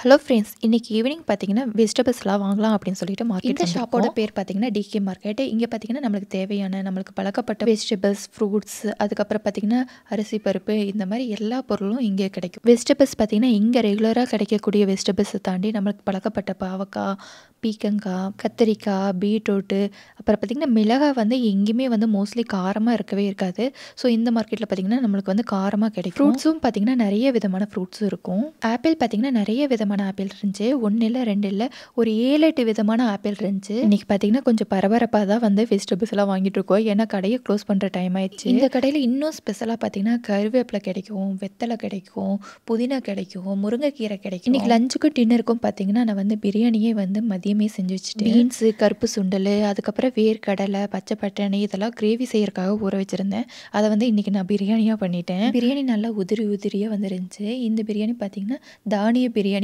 hello friends இன்னைக்கு evening பார்த்தீங்கன்னா வெஜிடபிள்ஸ்லாம் வாங்கலாம் அப்படின்னு சொல்லிட்டு மார்க்கெட் இந்த ஷாப்போட ஷாப்போட பேர் பார்த்தீங்கன்னா டிகே மார்க்கெட் இங்கே பார்த்தீங்கன்னா நம்மளுக்கு தேவையான நம்மளுக்கு பழக்கப்பட்ட வெஜிடபிள்ஸ் ஃப்ரூட்ஸ் அதுக்கப்புறம் பார்த்தீங்கன்னா அரிசி பருப்பு இந்த மாதிரி எல்லா பொருளும் இங்கே கிடைக்கும் வெஜிடபிள்ஸ் பார்த்தீங்கன்னா இங்கே ரெகுலராக கிடைக்கக்கூடிய வெஜிடபிள்ஸை தாண்டி நம்மளுக்கு பழக்கப்பட்ட பாவக்காய் பீக்கங்காய் கத்திரிக்காய் பீட்ரூட்டு அப்புறம் பார்த்திங்கன்னா மிளகாய் வந்து எங்கேயுமே வந்து மோஸ்ட்லி காரமாக இருக்கவே இருக்காது ஸோ இந்த மார்க்கெட்டில் பார்த்திங்கன்னா நம்மளுக்கு வந்து காரமாக கிடைக்கும் ஃப்ரூட்ஸும் பார்த்திங்கன்னா நிறைய விதமான ஃப்ரூட்ஸும் இருக்கும் ஆப்பிள் பார்த்திங்கன்னா நிறைய விதமான ஆப்பிள் இருந்துச்சு ஒன்று இல்லை ரெண்டு இல்லை ஒரு ஏழு எட்டு விதமான ஆப்பிள் இருந்துச்சு இன்றைக்கி பார்த்திங்கன்னா கொஞ்சம் பரபரப்பாக தான் வந்து வெஜிடபிள்ஸ் எல்லாம் வாங்கிட்டு இருக்கோம் ஏன்னா கடையை க்ளோஸ் பண்ணுற டைம் ஆயிடுச்சு இந்த கடையில் இன்னும் ஸ்பெஷலாக பார்த்திங்கன்னா கருவேப்பிலை கிடைக்கும் வெத்தலை கிடைக்கும் புதினா கிடைக்கும் முருங்கைக்கீரை கிடைக்கும் இன்னைக்கு லஞ்சுக்கும் டின்னருக்கும் பார்த்தீங்கன்னா நான் வந்து பிரியாணியே வந்து மதியமே செஞ்சு வச்சுட்டேன் பீன்ஸு கருப்பு சுண்டல் அதுக்கப்புறம் வேர்க்கடலை பச்சை பட்டாணி இதெல்லாம் கிரேவி செய்யறதுக்காக ஊற வச்சுருந்தேன் அதை வந்து இன்றைக்கி நான் பிரியாணியாக பண்ணிட்டேன் பிரியாணி நல்லா உதிரி உதிரியாக வந்துருந்துச்சு இந்த பிரியாணி பார்த்தீங்கன்னா தானிய பிரியாணி